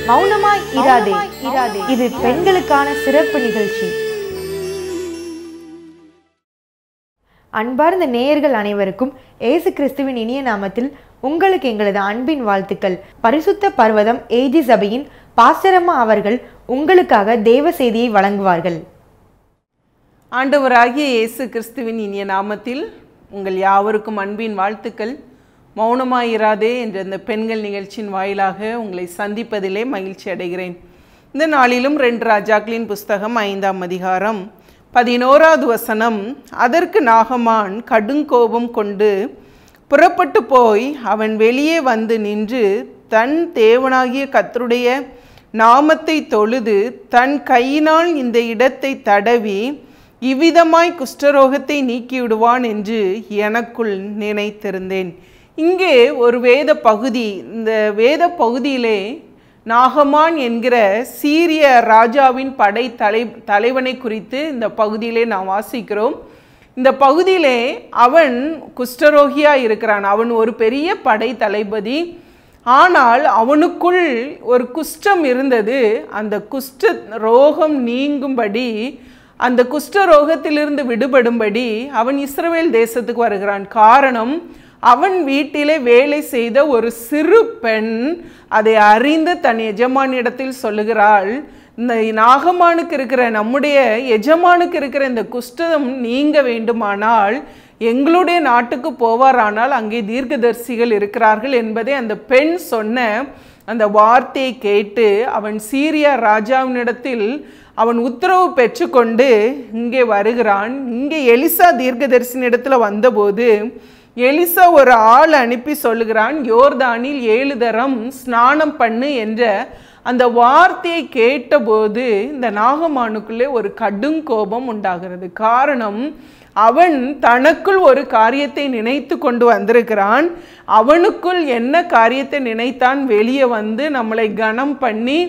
மௌனமாய் இராதே இராதே இது பெண்களுக்கான சிறப்பு நிகழ்ச்சி அன்பார்ந்த நேயர்கள் அனைவருக்கும் இயேசு கிறிஸ்துவின் இனிய நாமத்தில் உங்களுக்கு எங்களது அன்பின் வாழ்த்துக்கள் பரிசுத்த பர்வதம் ஏஜி சபையின் பாஸ்டரம்மா அவர்கள் உங்களுக்காக தேவ செய்தியை வழங்குவார்கள் ஆண்டவராகிய இயேசு கிறிஸ்துவின் இனிய நாமத்தில் உங்கள் யாவருக்கும் அன்பின் வாழ்த்துக்கள் மௌனமாயிராதே என்ற இந்த பெண்கள் நிகழ்ச்சியின் வாயிலாக உங்களை சந்திப்பதிலே மகிழ்ச்சி அடைகிறேன் இந்த நாளிலும் ரெண்டு ராஜாக்களின் புஸ்தகம் ஐந்தாம் அதிகாரம் பதினோராவது வசனம் அதற்கு நாகமான் கடுங்கோபம் கொண்டு புறப்பட்டு போய் அவன் வெளியே வந்து நின்று தன் தேவனாகிய கர்த்தருடைய நாமத்தை தொழுது தன் கையினால் இந்த இடத்தை தடவி இவ்விதமாய் குஷ்டரோகத்தை நீக்கிவிடுவான் என்று எனக்குள் நினைத்திருந்தேன் இங்கே ஒரு வேத பகுதி இந்த வேத பகுதியிலே நாகமான் என்கிற சீரிய ராஜாவின் படை தலை தலைவனை குறித்து இந்த பகுதியிலே நாம் வாசிக்கிறோம் இந்த பகுதியிலே அவன் குஷ்டரோகியா இருக்கிறான் அவன் ஒரு பெரிய படை தளபதி ஆனால் அவனுக்குள் ஒரு குஷ்டம் இருந்தது அந்த குஷ்ட ரோகம் நீங்கும்படி அந்த குஷ்ட ரோகத்திலிருந்து விடுபடும்படி அவன் இஸ்ரவேல் தேசத்துக்கு வருகிறான் காரணம் அவன் வீட்டிலே வேலை செய்த ஒரு சிறு பெண் அதை அறிந்து தன் எஜமானிடத்தில் சொல்லுகிறாள் இந்த நாகமானுக்கு இருக்கிற நம்முடைய எஜமானுக்கு இருக்கிற இந்த குஷ்டம் நீங்க வேண்டுமானால் எங்களுடைய நாட்டுக்கு போவாரானால் அங்கே தீர்க்கதரிசிகள் இருக்கிறார்கள் என்பதை அந்த பெண் சொன்ன அந்த வார்த்தையை கேட்டு அவன் சீரியா ராஜாவினிடத்தில் அவன் உத்தரவு பெற்றுக்கொண்டு இங்கே வருகிறான் இங்கே எலிசா தீர்க்கதரிசனிடத்தில் வந்தபோது எலிசா ஒரு ஆள் அனுப்பி சொல்லுகிறான் யோர்தானில் ஏழு தரம் ஸ்நானம் பண்ணு என்ற அந்த வார்த்தையை கேட்டபோது இந்த நாகமானுக்குள்ளே ஒரு கடும் கோபம் உண்டாகிறது காரணம் அவன் தனக்குள் ஒரு காரியத்தை நினைத்து கொண்டு வந்திருக்கிறான் அவனுக்குள் என்ன காரியத்தை நினைத்தான் வெளியே வந்து நம்மளை கனம் பண்ணி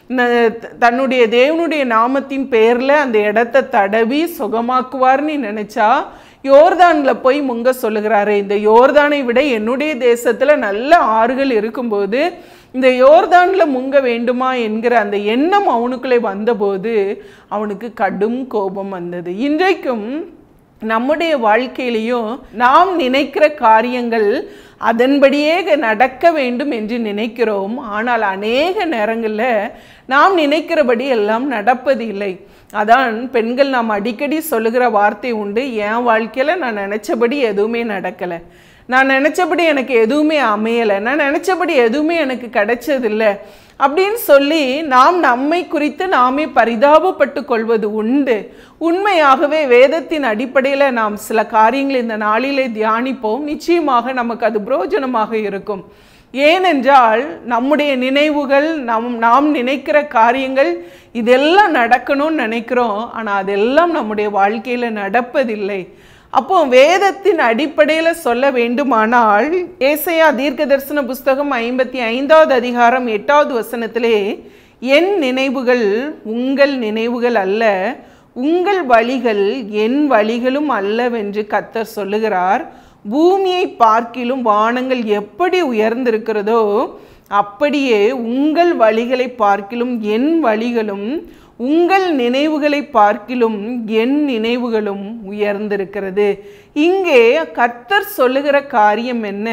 தன்னுடைய தேவனுடைய நாமத்தின் பேரில் அந்த இடத்த தடவி சுகமாக்குவார்னு நினச்சா யோர்தானில் போய் முங்க சொல்லுகிறாரு இந்த யோர்தானை விட என்னுடைய தேசத்தில் நல்ல ஆறுகள் இருக்கும்போது இந்த யோர்தானில் முங்க வேண்டுமா என்கிற அந்த எண்ணம் அவனுக்குள்ளே வந்தபோது அவனுக்கு கடும் கோபம் வந்தது இன்றைக்கும் நம்முடைய வாழ்க்கையிலையும் நாம் நினைக்கிற காரியங்கள் அதன்படியே நடக்க வேண்டும் என்று நினைக்கிறோம் ஆனால் அநேக நேரங்களில் நாம் நினைக்கிறபடி எல்லாம் நடப்பது இல்லை அதான் பெண்கள் நாம் அடிக்கடி சொல்லுகிற வார்த்தை உண்டு என் வாழ்க்கையில் நான் நினச்சபடி எதுவுமே நடக்கலை நான் நினச்சபடி எனக்கு எதுவுமே அமையலை நான் நினச்சபடி எதுவுமே எனக்கு கிடைச்சதில்லை அப்படின்னு சொல்லி நாம் நம்மை குறித்து நாமே பரிதாபப்பட்டு கொள்வது உண்டு உண்மையாகவே வேதத்தின் அடிப்படையில் நாம் சில காரியங்களை இந்த நாளிலே தியானிப்போம் நிச்சயமாக நமக்கு அது புரோஜனமாக இருக்கும் ஏனென்றால் நம்முடைய நினைவுகள் நம் நாம் நினைக்கிற காரியங்கள் இதெல்லாம் நடக்கணும்னு நினைக்கிறோம் ஆனால் அதெல்லாம் நம்முடைய வாழ்க்கையில் நடப்பதில்லை அப்போ வேதத்தின் அடிப்படையில் சொல்ல வேண்டுமானால் ஏசையா தீர்க்க தரிசன புஸ்தகம் ஐம்பத்தி ஐந்தாவது அதிகாரம் எட்டாவது வசனத்திலே என் நினைவுகள் உங்கள் நினைவுகள் அல்ல உங்கள் வழிகள் என் வழிகளும் அல்லவென்று கத்தர் சொல்லுகிறார் பூமியை பார்க்கிலும் வானங்கள் எப்படி உயர்ந்திருக்கிறதோ அப்படியே உங்கள் வழிகளை பார்க்கிலும் என் வழிகளும் உங்கள் நினைவுகளை பார்க்கிலும் என் நினைவுகளும் உயர்ந்திருக்கிறது இங்கே கர்த்தர் சொல்லுகிற காரியம் என்ன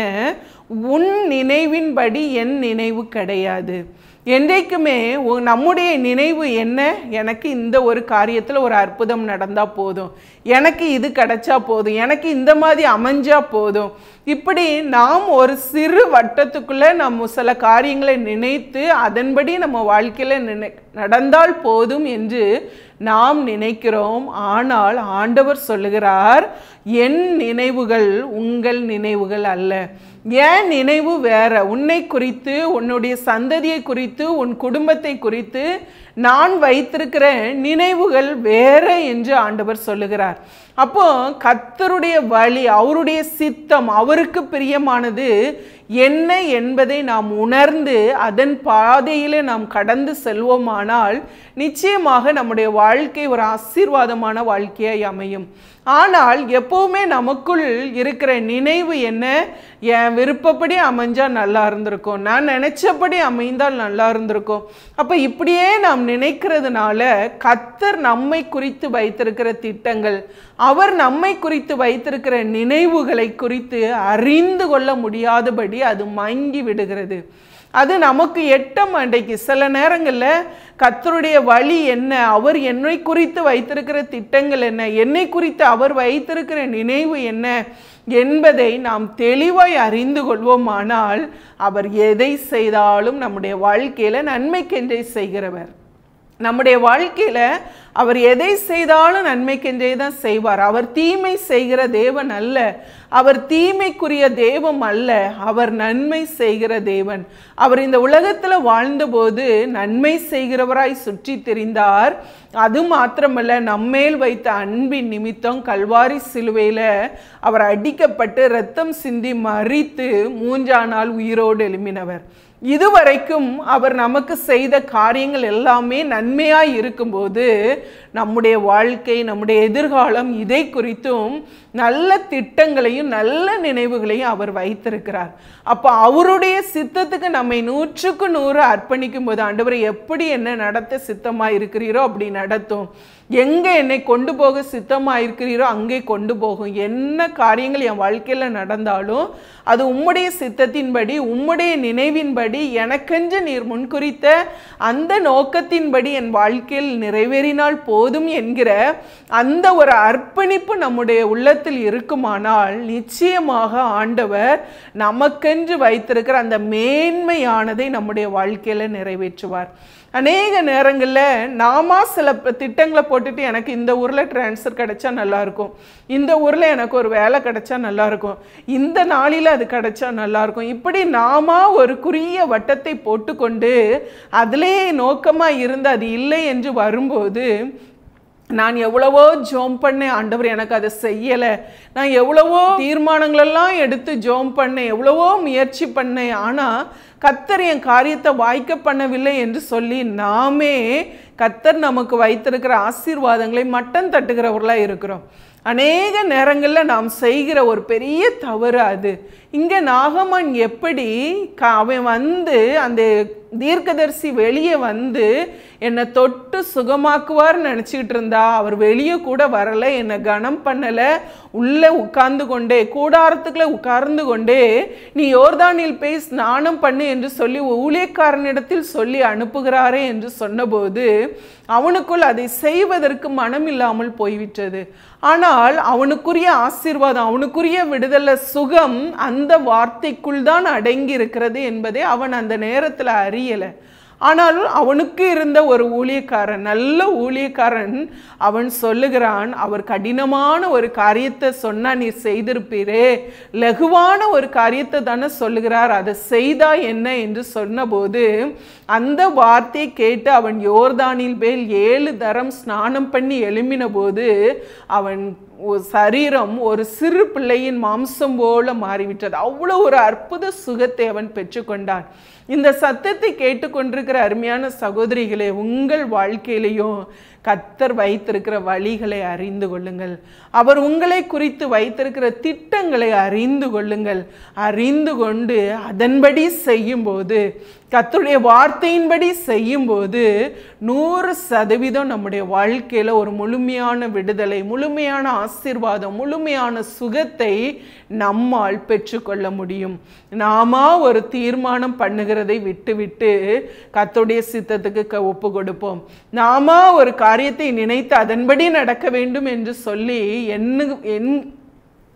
உன் நினைவின்படி என் நினைவு கிடையாது என்றைக்குமே நம்முடைய நினைவு என்ன எனக்கு இந்த ஒரு காரியத்தில் ஒரு அற்புதம் நடந்தால் போதும் எனக்கு இது கிடைச்சா போதும் எனக்கு இந்த மாதிரி அமைஞ்சா போதும் இப்படி நாம் ஒரு சிறு வட்டத்துக்குள்ளே நம்ம சில காரியங்களை நினைத்து அதன்படி நம்ம வாழ்க்கையில் நினை நடந்தால் போதும் என்று நாம் நினைக்கிறோம் ஆனால் ஆண்டவர் சொல்லுகிறார் என் நினைவுகள் உங்கள் நினைவுகள் அல்ல ஏன் நினைவு வேற உன்னை குறித்து உன்னுடைய சந்ததியை குறித்து உன் குடும்பத்தை குறித்து நான் வைத்திருக்கிற நினைவுகள் வேற என்று ஆண்டவர் சொல்லுகிறார் அப்போ கத்தருடைய வழி அவருடைய சித்தம் அவருக்கு பிரியமானது என்ன என்பதை நாம் உணர்ந்து அதன் பாதையிலே நாம் கடந்து செல்வோமானால் நிச்சயமாக நம்முடைய வாழ்க்கை ஒரு ஆசீர்வாதமான வாழ்க்கையாய் அமையும் ஆனால் எப்பவுமே நமக்குள் இருக்கிற நினைவு என்ன என் விருப்பப்படி அமைஞ்சா நல்லா இருந்திருக்கும் நான் நினைச்சபடி அமைந்தால் நல்லா இருந்திருக்கும் அப்ப இப்படியே நாம் நினைக்கிறதுனால கத்தர் நம்மை குறித்து வைத்திருக்கிற திட்டங்கள் அவர் நம்மை குறித்து வைத்திருக்கிற நினைவுகளை குறித்து அறிந்து கொள்ள முடியாதபடி அது மங்கி விடுகிறது அது நமக்கு எட்ட மாட்டேக்கு சில நேரங்களில் கத்தருடைய வழி என்ன அவர் என்னை குறித்து வைத்திருக்கிற திட்டங்கள் என்ன என்னை குறித்து அவர் வைத்திருக்கிற நினைவு என்ன என்பதை நாம் தெளிவாய் அறிந்து கொள்வோமானால் அவர் எதை செய்தாலும் நம்முடைய வாழ்க்கையில நன்மைக்கென்றே செய்கிறவர் நம்முடைய வாழ்க்கையில அவர் எதை செய்தாலும் நன்மைக்கென்றே தான் செய்வார் அவர் தீமை செய்கிற தேவன் அல்ல அவர் தீமைக்குரிய தெய்வம் அல்ல அவர் நன்மை செய்கிற தேவன் அவர் இந்த உலகத்துல வாழ்ந்தபோது நன்மை செய்கிறவராய் சுற்றி திரிந்தார் அது மாத்திரமல்ல நம்மேல் வைத்த அன்பின் நிமித்தம் கல்வாரி சிலுவையில அவர் அடிக்கப்பட்டு ரத்தம் சிந்தி மறித்து மூன்றாம் நாள் உயிரோடு எழும்பினவர் இதுவரைக்கும் அவர் நமக்கு செய்த காரியங்கள் எல்லாமே நன்மையாய் இருக்கும்போது நம்முடைய வாழ்க்கை நம்முடைய எதிர்காலம் இதை குறித்தும் நல்ல திட்டங்களையும் நல்ல நினைவுகளையும் அவர் வைத்திருக்கிறார் அப்போ அவருடைய சித்தத்துக்கு நம்மை நூற்றுக்கு நூறு அர்ப்பணிக்கும் போது ஆண்டவரை எப்படி என்ன நடத்த சித்தமாக இருக்கிறீரோ அப்படி நடத்தும் எங்கே என்னை கொண்டு போக சித்தமாக இருக்கிறீரோ அங்கே கொண்டு போகும் என்ன காரியங்கள் என் வாழ்க்கையில் நடந்தாலும் அது உம்முடைய சித்தத்தின்படி உம்முடைய நினைவின்படி எனக்கென்று நீர் முன்குறித்த அந்த நோக்கத்தின்படி என் வாழ்க்கையில் நிறைவேறினால் போதும் என்கிற அந்த ஒரு அர்ப்பணிப்பு நம்முடைய உள்ளத்தில் இருக்குமானால் நிச்சயமாக ஆண்டவர் நமக்கென்று வைத்திருக்கிற அந்த மேன்மையானதை நம்முடைய வாழ்க்கையில் நிறைவேற்றுவார் அநேக நேரங்களில் நாம சில ப- திட்டங்களை போட்டுட்டு எனக்கு இந்த ஊரில் ட்ரான்ஸ்ஃபர் கிடைச்சா நல்லா இருக்கும் இந்த ஊரில் எனக்கு ஒரு வேலை கிடைச்சா நல்லா இருக்கும் இந்த நாளில் அது கிடைச்சா நல்லா இருக்கும் இப்படி நாம ஒரு குறுகிய வட்டத்தை போட்டுக்கொண்டு அதிலே நோக்கமாக இருந்து அது இல்லை என்று வரும்போது நான் எவ்வளவோ ஜோம் பண்ணேன் ஆண்டவர் எனக்கு அதை செய்யலை நான் எவ்வளவோ தீர்மானங்களெல்லாம் எடுத்து ஜோம் பண்ணேன் எவ்வளவோ முயற்சி பண்ணேன் ஆனால் கத்தர் என் காரியத்தை வாய்க்க பண்ணவில்லை என்று சொல்லி நாமே கத்தர் நமக்கு வைத்திருக்கிற ஆசீர்வாதங்களை மட்டம் தட்டுகிறவர்களாக இருக்கிறோம் அநேக நேரங்களில் நாம் செய்கிற ஒரு பெரிய தவறு அது இங்கே நாகமான் எப்படி க- அவன் வந்து அந்த தீர்க்கதரிசி வெளியே வந்து என்னை தொட்டு சுகமாக்குவார்னு நினச்சிக்கிட்டு இருந்தா அவர் வெளியே கூட வரலை என்னை கனம் பண்ணலை உள்ளே உட்கார்ந்து கொண்டே கூடாரத்துக்குள்ளே உட்கார்ந்து கொண்டே நீ யோர்தானில் போய் ஸ்நானம் பண்ணு என்று சொல்லி ஊழியக்காரனிடத்தில் சொல்லி அனுப்புகிறாரே என்று சொன்னபோது அவனுக்குள் அதை செய்வதற்கு மனம் இல்லாமல் போய்விட்டது ஆனால் அவனுக்குரிய ஆசீர்வாதம் அவனுக்குரிய விடுதலை சுகம் அந்த வார்த்தைக்குள் தான் அடங்கி இருக்கிறது என்பதை அவன் அந்த நேரத்தில் அறியலை ஆனாலும் அவனுக்கு இருந்த ஒரு ஊழியக்காரன் நல்ல ஊழியக்காரன் அவன் சொல்லுகிறான் அவர் கடினமான ஒரு காரியத்தை சொன்னா நீ செய்திருப்பீரே லகுவான ஒரு காரியத்தை தானே சொல்லுகிறார் அதை செய்தா என்ன என்று சொன்னபோது அந்த வார்த்தையை கேட்டு அவன் யோர்தானில் மேல் ஏழு தரம் ஸ்நானம் பண்ணி எழும்பின போது அவன் ஒ- சரீரம் ஒரு சிறு பிள்ளையின் மாம்சம் போல மாறிவிட்டது அவ்வளோ ஒரு அற்புத சுகத்தை அவன் பெற்றுக்கொண்டான் இந்த சத்தத்தை கேட்டுக்கொண்டிருக்கிற அருமையான சகோதரிகளே உங்கள் வாழ்க்கையிலையும் கத்தர் வைத்திருக்கிற வழிகளை அறிந்து கொள்ளுங்கள் அவர் உங்களை குறித்து வைத்திருக்கிற திட்டங்களை அறிந்து கொள்ளுங்கள் அறிந்து கொண்டு அதன்படி செய்யும்போது கர்த்தருடைய வார்த்தையின்படி செய்யும்போது நூறு சதவீதம் நம்முடைய வாழ்க்கையில் ஒரு முழுமையான விடுதலை முழுமையான ஆசீர்வாதம் முழுமையான சுகத்தை நம்மால் பெற்றுக்கொள்ள முடியும் நாம ஒரு தீர்மானம் பண்ணுகிறதை விட்டுவிட்டு கர்த்தருடைய சித்தத்துக்கு க- ஒப்பு கொடுப்போம் நாம ஒரு காரியத்தை நினைத்து அதன்படி நடக்க வேண்டும் என்று சொல்லி எண்ணு என்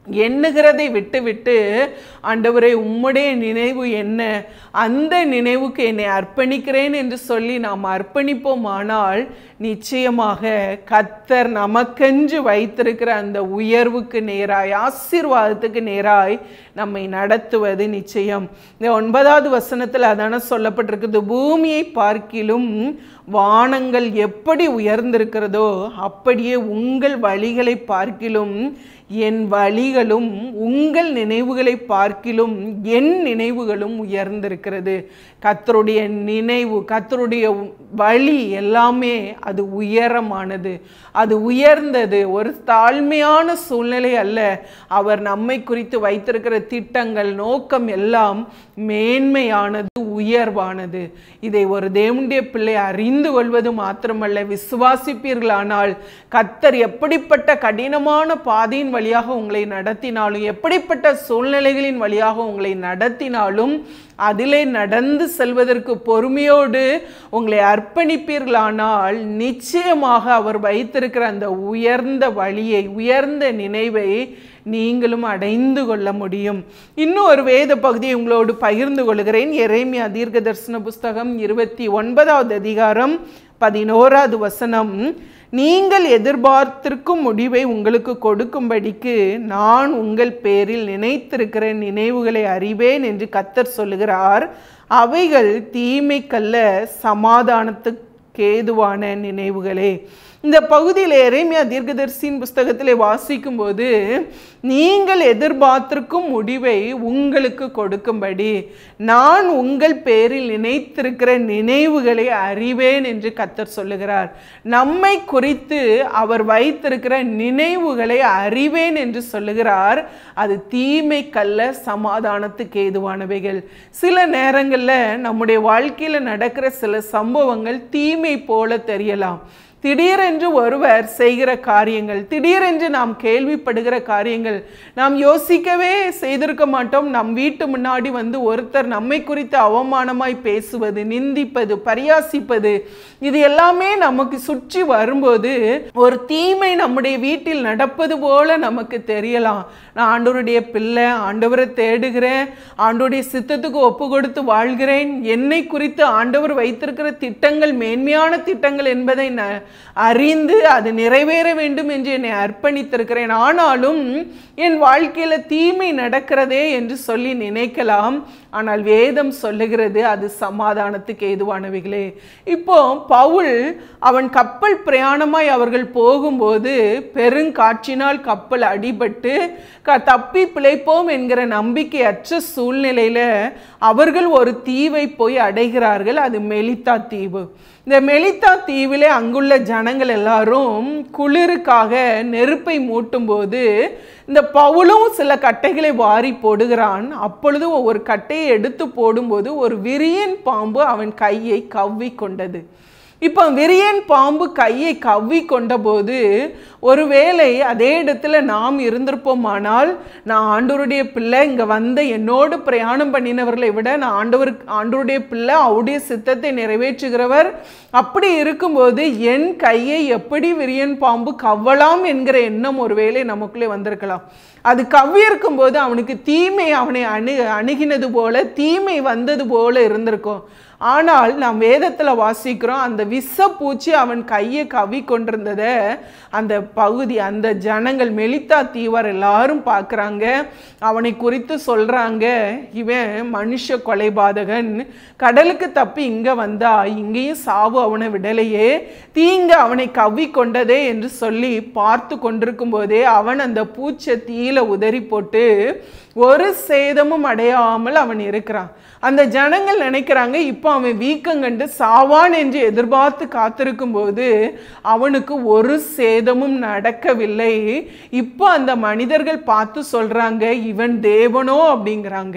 எண்ணுகிறதை விட்டுவிட்டு ஆண்டவரே உம்முடைய நினைவு என்ன அந்த நினைவுக்கு என்னை அர்ப்பணிக்கிறேன் என்று சொல்லி நாம் அர்ப்பணிப்போமானால் நிச்சயமாக கத்தர் நமக்கென்று வைத்திருக்கிற அந்த உயர்வுக்கு நேராய் ஆசீர்வாதத்துக்கு நேராய் நம்மை நடத்துவது நிச்சயம் இந்த ஒன்பதாவது வசனத்தில் அதான சொல்லப்பட்டிருக்குது பூமியை பார்க்கிலும் வானங்கள் எப்படி உயர்ந்திருக்கிறதோ அப்படியே உங்கள் வழிகளை பார்க்கிலும் என் வழிகளும் உங்கள் நினைவுகளை பார்க்கிலும் என் நினைவுகளும் உயர்ந்திருக்கிறது கத்தருடைய நினைவு கத்தருடைய வழி எல்லாமே அது உயரமானது அது உயர்ந்தது ஒரு தாழ்மையான சூழ்நிலை அல்ல அவர் நம்மை குறித்து வைத்திருக்கிற திட்டங்கள் நோக்கம் எல்லாம் மேன்மையானது உயர்வானது இதை ஒரு தேவனுடைய பிள்ளை அறிந்து கொள்வது மாத்திரமல்ல விசுவாசிப்பீர்களானால் கத்தர் எப்படிப்பட்ட கடினமான பாதையின் வழியாக உங்களை நடத்தினாலும் எப்படிப்பட்ட சூழ்நிலைகளின் வழியாக உங்களை நடத்தினாலும் அதிலே நடந்து செல்வதற்கு பொறுமையோடு உங்களை அர்ப்பணிப்பீர்களானால் நிச்சயமாக அவர் வைத்திருக்கிற அந்த உயர்ந்த வழியை உயர்ந்த நினைவை நீங்களும் அடைந்து கொள்ள முடியும் இன்னும் ஒரு வேத பகுதியை உங்களோடு பகிர்ந்து கொள்கிறேன் எரேமியா தீர்க்க தரிசன புஸ்தகம் இருபத்தி ஒன்பதாவது அதிகாரம் பதினோராவது வசனம் நீங்கள் எதிர்பார்த்திருக்கும் முடிவை உங்களுக்கு கொடுக்கும்படிக்கு நான் உங்கள் பேரில் நினைத்திருக்கிற நினைவுகளை அறிவேன் என்று கத்தர் சொல்லுகிறார் அவைகள் தீமைக்கல்ல சமாதானத்துக்கு ஏதுவான நினைவுகளே இந்த பகுதியில் எரேமியா தீர்க்கதரிசியின் புஸ்தகத்திலே வாசிக்கும்போது நீங்கள் எதிர்பார்த்திருக்கும் முடிவை உங்களுக்கு கொடுக்கும்படி நான் உங்கள் பேரில் நினைத்திருக்கிற நினைவுகளை அறிவேன் என்று கத்தர் சொல்லுகிறார் நம்மை குறித்து அவர் வைத்திருக்கிற நினைவுகளை அறிவேன் என்று சொல்லுகிறார் அது தீமைக்கல்ல சமாதானத்துக்கு ஏதுவானவைகள் சில நேரங்களில் நம்முடைய வாழ்க்கையில் நடக்கிற சில சம்பவங்கள் தீமை போல தெரியலாம் திடீரென்று ஒருவர் செய்கிற காரியங்கள் திடீரென்று நாம் கேள்விப்படுகிற காரியங்கள் நாம் யோசிக்கவே செய்திருக்க மாட்டோம் நம் வீட்டு முன்னாடி வந்து ஒருத்தர் நம்மை குறித்து அவமானமாய் பேசுவது நிந்திப்பது பரியாசிப்பது இது எல்லாமே நமக்கு சுற்றி வரும்போது ஒரு தீமை நம்முடைய வீட்டில் நடப்பது போல நமக்கு தெரியலாம் நான் ஆண்டவருடைய பிள்ளை ஆண்டவரை தேடுகிறேன் ஆண்டவருடைய சித்தத்துக்கு ஒப்பு கொடுத்து வாழ்கிறேன் என்னை குறித்து ஆண்டவர் வைத்திருக்கிற திட்டங்கள் மேன்மையான திட்டங்கள் என்பதை நான் அறிந்து அது நிறைவேற வேண்டும் என்று என்னை அர்ப்பணித்திருக்கிறேன் ஆனாலும் என் வாழ்க்கையில் தீமை நடக்கிறதே என்று சொல்லி நினைக்கலாம் ஆனால் வேதம் சொல்லுகிறது அது சமாதானத்துக்கு ஏதுவானவைகளே இப்போ பவுல் அவன் கப்பல் பிரயாணமாய் அவர்கள் போகும்போது பெருங்காற்றினால் கப்பல் அடிபட்டு க தப்பி பிழைப்போம் என்கிற நம்பிக்கையற்ற சூழ்நிலையில அவர்கள் ஒரு தீவை போய் அடைகிறார்கள் அது மெலித்தா தீவு இந்த மெலித்தா தீவிலே அங்குள்ள ஜனங்கள் எல்லாரும் குளிருக்காக நெருப்பை மூட்டும்போது இந்த பவுலும் சில கட்டைகளை வாரி போடுகிறான் அப்பொழுது ஒரு கட்டையை எடுத்து போடும்போது ஒரு விரியன் பாம்பு அவன் கையை கவ்வி கொண்டது இப்போ விரியன் பாம்பு கையை கவ்வி கொண்டபோது ஒருவேளை அதே இடத்துல நாம் இருந்திருப்போமானால் நான் ஆண்டவருடைய பிள்ளை இங்கே வந்த என்னோடு பிரயாணம் பண்ணினவர்களை விட நான் ஆண்டவருக்கு ஆண்டவருடைய பிள்ளை அவருடைய சித்தத்தை நிறைவேற்றுகிறவர் அப்படி இருக்கும்போது என் கையை எப்படி விரியன் பாம்பு கவ்வலாம் என்கிற எண்ணம் ஒருவேளை நமக்குள்ளே வந்திருக்கலாம் அது கவ்வி இருக்கும்போது அவனுக்கு தீமை அவனை அணு அணுகினது போல தீமை வந்தது போல இருந்திருக்கும் ஆனால் நாம் வேதத்தில் வாசிக்கிறோம் அந்த விஷப்பூச்சி அவன் கையை கவி கொண்டிருந்ததை அந்த பகுதி அந்த ஜனங்கள் மெலித்தா தீவர் எல்லாரும் பார்க்குறாங்க அவனை குறித்து சொல்கிறாங்க இவன் மனுஷ கொலைபாதகன் கடலுக்கு தப்பி இங்கே வந்தா இங்கேயும் சாவு அவனை விடலையே தீங்கு அவனை கவ்வி கொண்டதே என்று சொல்லி பார்த்து கொண்டிருக்கும் போதே அவன் அந்த பூச்சை தீயில உதறி போட்டு ஒரு சேதமும் அடையாமல் அவன் இருக்கிறான் அந்த ஜனங்கள் நினைக்கிறாங்க இப்போ அவன் வீக்கங்கண்டு சாவான் என்று எதிர்பார்த்து காத்திருக்கும் போது அவனுக்கு ஒரு சேதமும் நடக்கவில்லை இப்போ அந்த மனிதர்கள் பார்த்து சொல்றாங்க இவன் தேவனோ அப்படிங்கிறாங்க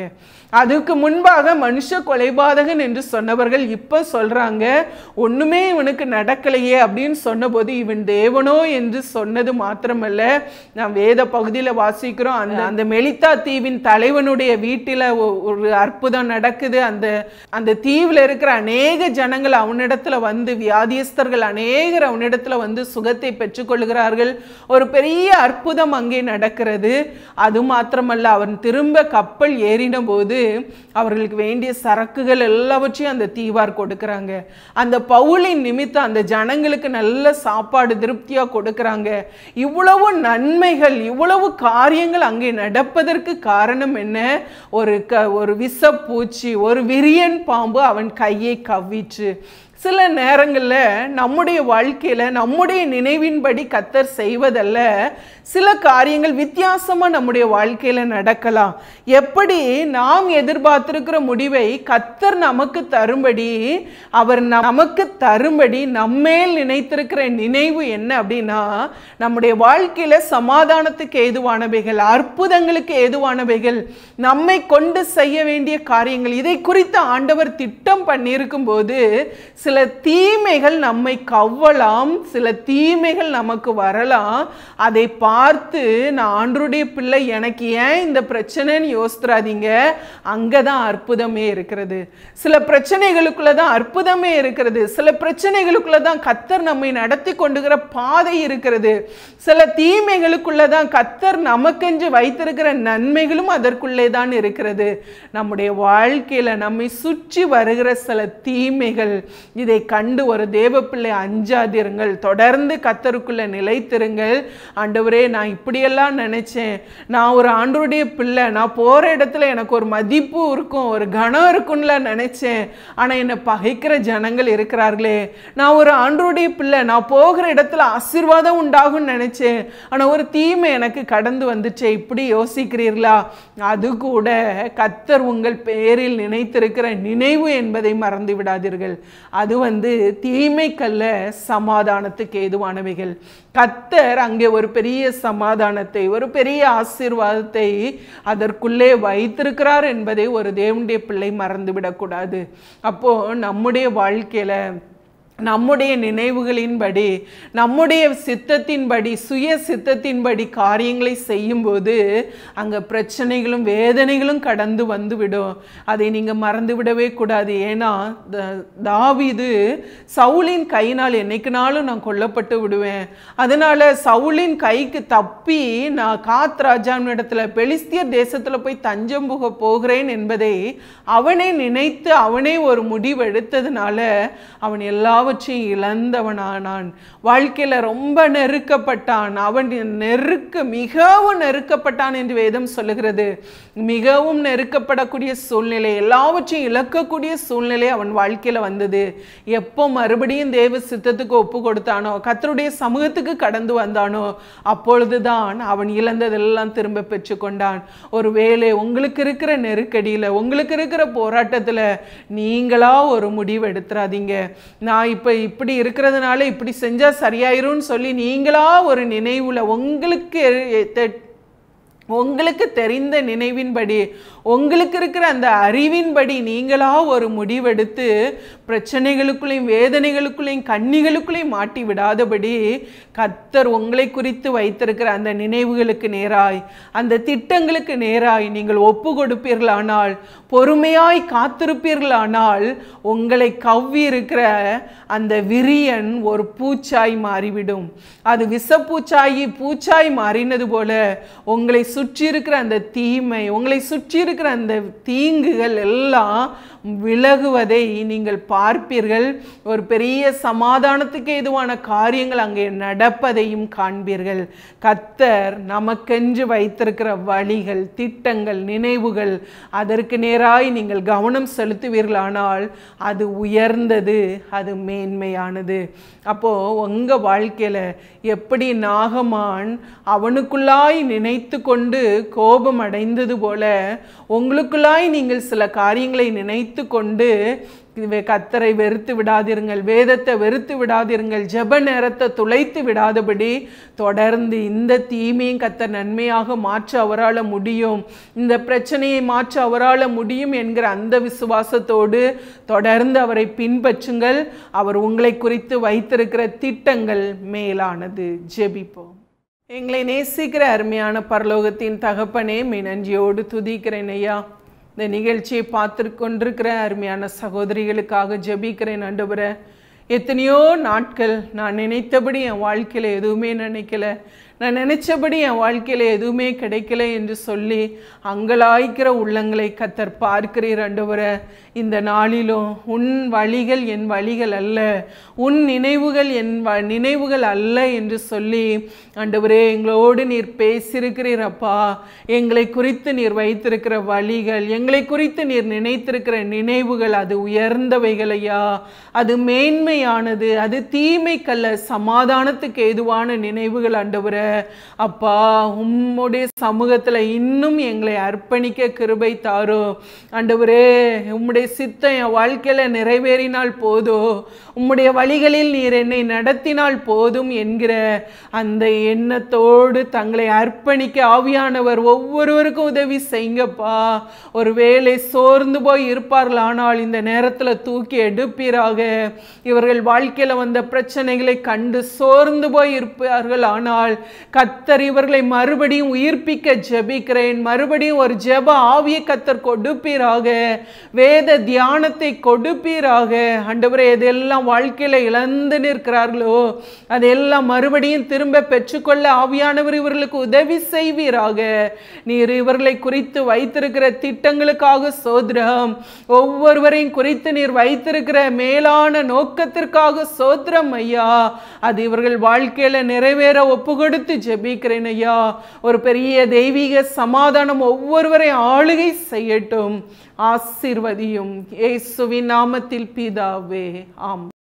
அதுக்கு முன்பாக மனுஷ கொலைபாதகன் என்று சொன்னவர்கள் இப்ப சொல்றாங்க ஒண்ணுமே இவனுக்கு நடக்கலையே அப்படின்னு சொன்னபோது இவன் தேவனோ என்று சொன்னது மாத்திரமல்ல நாம் வேத பகுதியில வாசிக்கிறோம் அந்த அந்த மெலித்தா தீவின் தலைவனுடைய வீட்டில ஒ- ஒரு அற்புதம் நடக்குது அந்த அந்த தீவுல இருக்கிற அநேக ஜனங்கள் அவனிடத்துல வந்து வியாதியஸ்தர்கள் அநேகர் அவனிடத்துல வந்து சுகத்தை பெற்றுக்கொள்கிறார்கள் ஒரு பெரிய அற்புதம் அங்கே நடக்கிறது அது மாத்திரமல்ல அவன் திரும்ப கப்பல் ஏறின போது அவர்களுக்கு வேண்டிய சரக்குகள் எல்லாவற்றையும் அந்த தீவார் கொடுக்கறாங்க அந்த பவுலின் நிமித்தம் அந்த ஜனங்களுக்கு நல்ல சாப்பாடு திருப்தியா கொடுக்கறாங்க இவ்வளவு நன்மைகள் இவ்வளவு காரியங்கள் அங்கே நடப்பதற்கு காரணம் என்ன ஒரு க ஒரு விஷப்பூச்சி ஒரு விரியன் பாம்பு அவன் கையை கவ்விற்று சில நேரங்களில் நம்முடைய வாழ்க்கையில் நம்முடைய நினைவின்படி கத்தர் செய்வதல்ல சில காரியங்கள் வித்தியாசமாக நம்முடைய வாழ்க்கையில் நடக்கலாம் எப்படி நாம் எதிர்பார்த்திருக்கிற முடிவை கத்தர் நமக்கு தரும்படி அவர் நமக்கு தரும்படி நம்மேல் நினைத்திருக்கிற நினைவு என்ன அப்படின்னா நம்முடைய வாழ்க்கையில் சமாதானத்துக்கு ஏதுவானவைகள் அற்புதங்களுக்கு ஏதுவானவைகள் நம்மை கொண்டு செய்ய வேண்டிய காரியங்கள் இதை குறித்து ஆண்டவர் திட்டம் பண்ணியிருக்கும் போது சில தீமைகள் நம்மை கவ்வலாம் சில தீமைகள் நமக்கு வரலாம் அதை பார்த்து நான் ஆண்டருடைய பிள்ளை எனக்கு ஏன் இந்த பிரச்சனைன்னு யோசித்துறாதீங்க அங்கே தான் அற்புதமே இருக்கிறது சில பிரச்சனைகளுக்குள்ள தான் அற்புதமே இருக்கிறது சில பிரச்சனைகளுக்குள்ள தான் கத்தர் நம்மை நடத்தி கொண்டுகிற பாதை இருக்கிறது சில தீமைகளுக்குள்ள தான் கத்தர் நமக்கென்று வைத்திருக்கிற நன்மைகளும் அதற்குள்ளே தான் இருக்கிறது நம்முடைய வாழ்க்கையில நம்மை சுற்றி வருகிற சில தீமைகள் இதை கண்டு ஒரு தேவ பிள்ளை அஞ்சாதிருங்கள் தொடர்ந்து கத்தருக்குள்ள நிலைத்திருங்கள் ஆண்டவரே நான் இப்படியெல்லாம் நினைச்சேன் நான் ஒரு ஆண்டவருடைய பிள்ளை நான் போற இடத்துல எனக்கு ஒரு மதிப்பு இருக்கும் ஒரு கனம் இருக்கும்ல நினைச்சேன் ஆனா என்னை பகைக்கிற ஜனங்கள் இருக்கிறார்களே நான் ஒரு ஆண்டவருடைய பிள்ளை நான் போகிற இடத்துல ஆசீர்வாதம் உண்டாகும்னு நினைச்சேன் ஆனா ஒரு தீமை எனக்கு கடந்து வந்துச்சே இப்படி யோசிக்கிறீர்களா அது கூட கத்தர் உங்கள் பேரில் நினைத்திருக்கிற நினைவு என்பதை மறந்து விடாதீர்கள் அது வந்து தீமைக்கல்ல சமாதானத்துக்கு ஏதுவானவைகள் கத்தர் அங்கே ஒரு பெரிய சமாதானத்தை ஒரு பெரிய ஆசீர்வாதத்தை அதற்குள்ளே வைத்திருக்கிறார் என்பதை ஒரு தேவனுடைய பிள்ளை மறந்துவிடக்கூடாது அப்போ நம்முடைய வாழ்க்கையில நம்முடைய நினைவுகளின்படி நம்முடைய சித்தத்தின்படி சுய சித்தத்தின்படி காரியங்களை செய்யும்போது அங்கே பிரச்சனைகளும் வேதனைகளும் கடந்து வந்துவிடும் அதை நீங்கள் மறந்து விடவே கூடாது ஏன்னா த- தாவீது சவுலின் கையினால் என்னைக்குனாலும் நான் கொல்லப்பட்டு விடுவேன் அதனால சவுலின் கைக்கு தப்பி நான் காத் ராஜாவின் இடத்துல பெலிஸ்தியர் தேசத்தில் போய் தஞ்சம் புக போகிறேன் என்பதை அவனே நினைத்து அவனே ஒரு முடிவு எடுத்ததுனால அவன் எல்லாவற்றையும் இழந்தவனானான் வாழ்க்கையில ரொம்ப நெருக்கப்பட்டான் அவன் நெருக்க மிகவும் நெருக்கப்பட்டான் என்று வேதம் சொல்லுகிறது மிகவும் நெருக்கப்படக்கூடிய சூழ்நிலை எல்லாவற்றையும் இழக்கக்கூடிய சூழ்நிலை அவன் வாழ்க்கையில வந்தது எப்போ மறுபடியும் தேவ சித்தத்துக்கு ஒப்பு கொடுத்தானோ கத்தருடைய சமூகத்துக்கு கடந்து வந்தானோ அப்பொழுதுதான் அவன் இழந்ததெல்லாம் திரும்ப பெற்றுக்கொண்டான் ஒருவேளை உங்களுக்கு இருக்கிற நெருக்கடியில உங்களுக்கு இருக்கிற போராட்டத்துல நீங்களா ஒரு முடிவு எடுத்துறாதீங்க நான் இப்ப இப்படி இருக்கிறதுனால இப்படி செஞ்சா சரியாயிரும்னு சொல்லி நீங்களா ஒரு நினைவுல உங்களுக்கு தெ- உங்களுக்கு தெரிந்த நினைவின்படி உங்களுக்கு இருக்கிற அந்த அறிவின்படி நீங்களா ஒரு முடிவெடுத்து பிரச்சனைகளுக்குள்ளேயும் வேதனைகளுக்குள்ளேயும் கண்ணிகளுக்குள்ளேயும் மாட்டி விடாதபடி கத்தர் உங்களை குறித்து வைத்திருக்கிற அந்த நினைவுகளுக்கு நேராய் அந்த திட்டங்களுக்கு நேராய் நீங்கள் ஒப்பு கொடுப்பீர்களானால் பொறுமையாய் காத்திருப்பீர்களானால் உங்களை கவ்வி இருக்கிற அந்த விரியன் ஒரு பூச்சாய் மாறிவிடும் அது விஷப்பூச்சாயி பூச்சாய் மாறினது போல உங்களை சுற்றி இருக்கிற அந்த தீமை உங்களை சுற்றி இருக்கிற அந்த தீங்குகள் எல்லாம் விலகுவதை நீங்கள் பார்ப்பீர்கள் ஒரு பெரிய சமாதானத்துக்கு ஏதுவான காரியங்கள் அங்கே நடப்பதையும் காண்பீர்கள் கத்தர் நமக்கென்று வைத்திருக்கிற வழிகள் திட்டங்கள் நினைவுகள் அதற்கு நேராய் நீங்கள் கவனம் செலுத்துவீர்களானால் அது உயர்ந்தது அது மேன்மையானது அப்போ உங்க வாழ்க்கையில எப்படி நாகமான் அவனுக்குள்ளாய் நினைத்து கொண்டு கோபம் அடைந்தது போல உங்களுக்குள்ளாய் நீங்கள் சில காரியங்களை நினைத்து வைத்து கொண்டு இவை கத்தரை வெறுத்து விடாதிருங்கள் வேதத்தை வெறுத்து விடாதிருங்கள் ஜெப நேரத்தை துளைத்து விடாதபடி தொடர்ந்து இந்த தீமையும் கத்தர் நன்மையாக மாற்ற அவரால் முடியும் இந்த பிரச்சனையை மாற்ற அவரால் முடியும் என்கிற அந்த விசுவாசத்தோடு தொடர்ந்து அவரை பின்பற்றுங்கள் அவர் உங்களை குறித்து வைத்திருக்கிற திட்டங்கள் மேலானது ஜெபிப்போம் எங்களை நேசிக்கிற அருமையான பரலோகத்தின் தகப்பனே மே நன்றியோடு துதிக்கிறேன் ஐயா இந்த நிகழ்ச்சியை பார்த்து கொண்டிருக்கிற அருமையான சகோதரிகளுக்காக ஜெபிக்கிறேன் ஆண்டவரே எத்தனையோ நாட்கள் நான் நினைத்தபடி என் வாழ்க்கையில் எதுவுமே நினைக்கல நான் நினைச்சபடி என் வாழ்க்கையில் எதுவுமே கிடைக்கல என்று சொல்லி அங்கலாய்க்கிற உள்ளங்களை கத்தர் பார்க்கிறீர் ஆண்டவரே இந்த நாளிலும் உன் வழிகள் என் வழிகள் அல்ல உன் நினைவுகள் என் வ நினைவுகள் அல்ல என்று சொல்லி ஆண்டவரே எங்களோடு நீர் பேசியிருக்கிறீர் அப்பா எங்களை குறித்து நீர் வைத்திருக்கிற வழிகள் எங்களை குறித்து நீர் நினைத்திருக்கிற நினைவுகள் அது உயர்ந்தவைகள் ஐயா அது மேன்மையானது அது தீமைக்கல்ல சமாதானத்துக்கு ஏதுவான நினைவுகள் ஆண்டவரே அப்பா உம்முடைய சமூகத்தில் இன்னும் எங்களை அர்ப்பணிக்க கிருபை தாரோ ஆண்டவரே உம்முடைய சித்தம் என் வாழ்க்கையில் நிறைவேறினால் போதும் உம்முடைய வழிகளில் நீர் என்னை நடத்தினால் போதும் என்கிற அந்த எண்ணத்தோடு தங்களை அர்ப்பணிக்க ஆவியானவர் ஒவ்வொருவருக்கும் உதவி செய்யுங்கப்பா ஒருவேளை சோர்ந்து போய் இருப்பார்கள் ஆனால் இந்த நேரத்தில் தூக்கி எடுப்பீராக இவர்கள் வாழ்க்கையில் வந்த பிரச்சனைகளை கண்டு சோர்ந்து போய் இருப்பார்கள் ஆனால் கத்தர் இவர்களை மறுபடியும் உயிர்ப்பிக்க ஜெபிக்கிறேன் மறுபடியும் ஒரு ஜெப ஆவியை கத்தர் கொடுப்பீராக வேத தியானத்தை கொடுப்பீராக ஆண்டவரே எதெல்லாம் வாழ்க்கையில் இழந்து நிற்கிறார்களோ அதெல்லாம் மறுபடியும் திரும்ப பெற்றுக்கொள்ள ஆவியானவர் இவர்களுக்கு உதவி செய்வீராக நீர் இவர்களை குறித்து வைத்திருக்கிற திட்டங்களுக்காக சோதரம் ஒவ்வொருவரையும் குறித்து நீர் வைத்திருக்கிற மேலான நோக்கத்திற்காக சோதரம் ஐயா அது இவர்கள் வாழ்க்கையில நிறைவேற ஒப்பு கொடுத்து ஜெபிக்கிறேன் ஐயா ஒரு பெரிய தெய்வீக சமாதானம் ஒவ்வொருவரை ஆளுகை செய்யட்டும் ஆசீர்வதியும் இயேசுவின் நாமத்தில் பிதாவே ஆம்